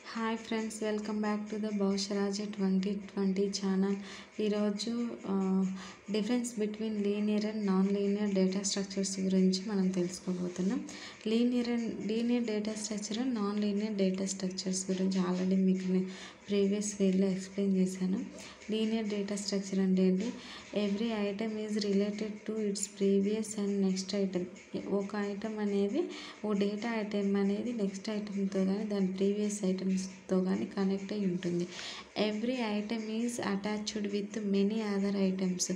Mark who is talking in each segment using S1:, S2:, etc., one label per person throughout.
S1: hi friends welcome back to the Bhavishyaraja twenty twenty channel ఈరోజు difference between linear and non linear data structures గురించి మనం తెలుసుకోబోతున్నాం linear and linear data structure and non linear data structures గురించి already మీకు నేను previous వీడియోలో explain చేశాను linear data structure అంటే ఏంటి every item is related to its previous and next item ఒక ఐటమ్ అనేది ఓ డేటా ఐటమ్ అనేది నెక్స్ట్ ఐటమ్తో కానీ దాని ప్రీవియస్ ఐటమ్స్తో కానీ కనెక్ట్ అయి ఉంటుంది every item is attached with many other items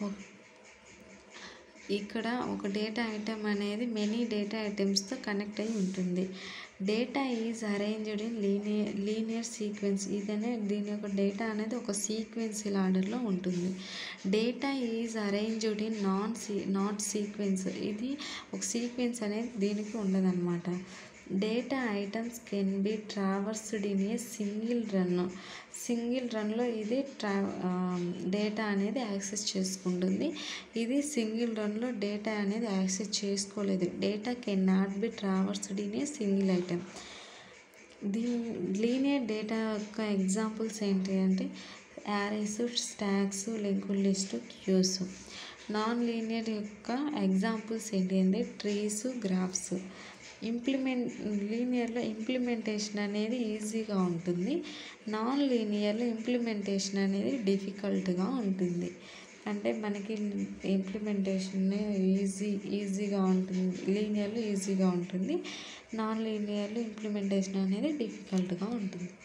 S1: ఇక్కడ ఒక డేటా ఐటమ్ అనేది మెనీ డేటా ఐటమ్స్తో కనెక్ట్ అయి ఉంటుంది data is arranged in linear linear sequence ఇదనే దీని యొక్క డేటా అనేది ఒక సీక్వెన్షియల్ ఆర్డర్లో ఉంటుంది data is arranged in non సీ నాట్ సీక్వెన్స్ ఇది ఒక సీక్వెన్స్ అనేది దీనికి ఉండదన్నమాట data items can be traversed in a single run single రన్లో ఇది ట్రా డేటా అనేది యాక్సెస్ చేసుకుంటుంది ఇది సింగిల్ రన్లో డేటా అనేది యాక్సెస్ చేసుకోలేదు data can not be traversed in a single item దీని లీనియర్ డేటా యొక్క ఎగ్జాంపుల్స్ ఏంటి అంటే arrays stacks linked list queues non linear యొక్క ఎగ్జాంపుల్స్ ఏంటి అంటే ట్రీస్ గ్రాఫ్స్ ఇంప్లిమెంట్ లీనియర్లో ఇంప్లిమెంటేషన్ అనేది ఈజీగా ఉంటుంది నాన్ లీనియర్లో ఇంప్లిమెంటేషన్ అనేది డిఫికల్ట్గా ఉంటుంది అంటే మనకి ఇంప్లిమెంటేషన్ ఈజీ ఈజీగా ఉంటుంది లీనియర్లో ఈజీగా ఉంటుంది నాన్ లీనియర్లో ఇంప్లిమెంటేషన్ అనేది డిఫికల్ట్గా ఉంటుంది